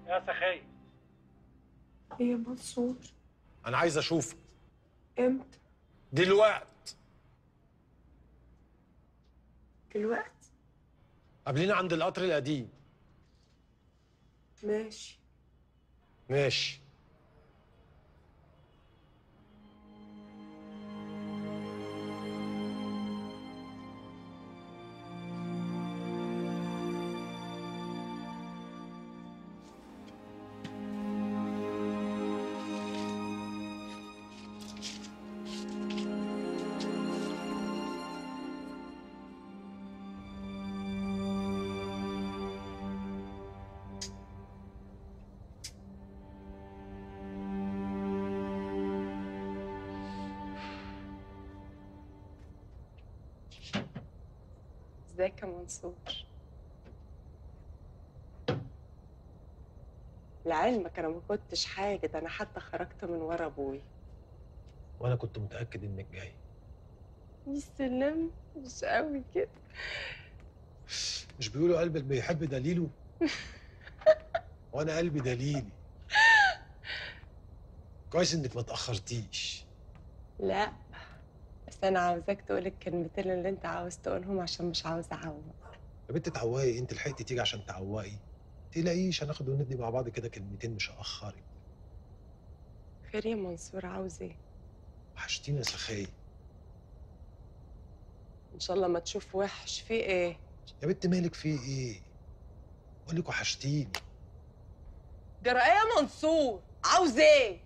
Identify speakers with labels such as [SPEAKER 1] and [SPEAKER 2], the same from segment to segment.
[SPEAKER 1] يا سخي
[SPEAKER 2] ايه يا منصور
[SPEAKER 3] انا عايز اشوفك
[SPEAKER 2] امتى
[SPEAKER 3] دلوقت
[SPEAKER 2] دلوقتي
[SPEAKER 3] قابلينا عند القطر القديم
[SPEAKER 2] ماشي
[SPEAKER 3] ماشي
[SPEAKER 2] ازيك يا منصور لعلمك انا ما كنتش حاجه ده انا حتى خرجت من ورا ابوي
[SPEAKER 3] وانا كنت متاكد انك جاي
[SPEAKER 2] يا سلام مش قوي كده
[SPEAKER 3] مش بيقولوا قلبك بيحب دليله وانا قلبي دليلي كويس انك ما تاخرتيش
[SPEAKER 2] لا بس انا عاوزاك تقول الكلمتين اللي انت عاوز تقولهم عشان مش عاوز اعوق
[SPEAKER 3] يا بنت تعوقي انت لحقتي تيجي عشان تعوقي تلاقيش هناخد وندي مع بعض كده كلمتين مش هاخرك
[SPEAKER 2] خير يا منصور عاوز ايه
[SPEAKER 3] وحشتيني يا سخاي
[SPEAKER 2] ان شاء الله ما تشوف وحش في ايه
[SPEAKER 3] يا بنت مالك في ايه بقول لك وحشتيني
[SPEAKER 2] جرى ايه يا منصور عاوز ايه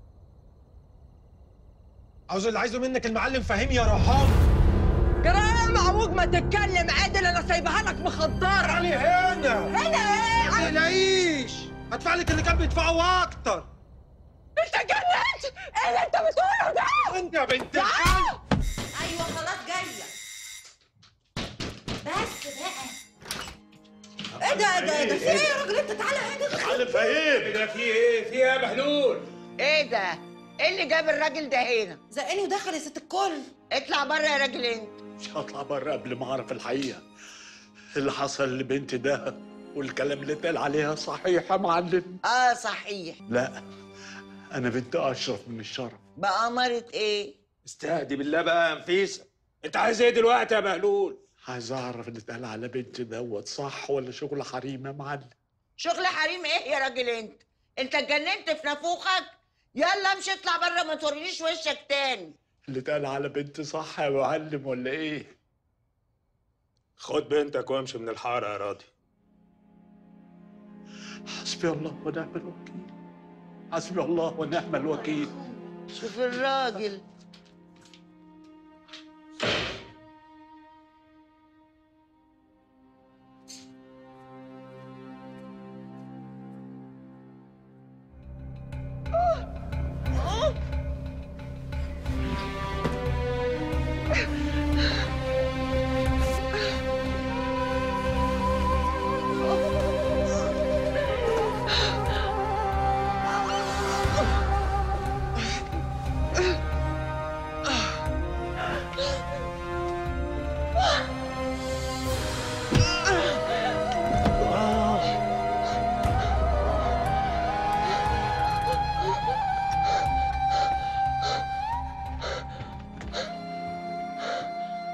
[SPEAKER 3] عاوز اللي عايزه منك المعلم فهمي يا رحام
[SPEAKER 2] جرى ايه يا معوج ما تتكلم عادل انا سايبها لك مخدره
[SPEAKER 3] تعالي هنا
[SPEAKER 2] هنا ايه
[SPEAKER 3] ما تقلقيش هدفع لك اللي كان بيدفعه واكتر
[SPEAKER 2] انت جننت ايه اللي انت بتقوله ده
[SPEAKER 3] انت يا بنت الحاج
[SPEAKER 4] ايوه خلاص جايه بس بقى ايه ده ايه ده ايه ده في ايه يا راجل انت تعالى هنا
[SPEAKER 5] معلم فهيم
[SPEAKER 1] كده في ايه في ايه يا بهلول
[SPEAKER 6] ايه ده؟ ايه اللي جاب الراجل ده هنا؟
[SPEAKER 4] زقني ودخل يا ست الكل
[SPEAKER 6] اطلع بره يا راجل انت
[SPEAKER 5] مش هطلع بره قبل ما اعرف الحقيقه اللي حصل لبنتي ده والكلام اللي اتقال عليها صحيح يا معلم
[SPEAKER 6] اه صحيح
[SPEAKER 5] لا انا بنت اشرف من الشرف
[SPEAKER 6] بأمارة ايه؟
[SPEAKER 1] استهدي بالله بقى يا نفيسه انت عايز ايه دلوقتي يا بهلول
[SPEAKER 5] عايز اعرف اللي اتقال على بنتي دوت صح ولا شغل حريم يا معلم
[SPEAKER 6] شغل حريم ايه يا راجل انت؟ انت اتجننت في نافوخك؟ يلا امشي اطلع بره ما تورينيش وشك تاني
[SPEAKER 5] اللي اتقال على بنتي صح يا معلم ولا ايه
[SPEAKER 1] خد بنتك وامشي من الحاره يا راضي
[SPEAKER 5] حسبي الله ونعم الوكيل حسبي الله ونعم الوكيل
[SPEAKER 6] شوف الراجل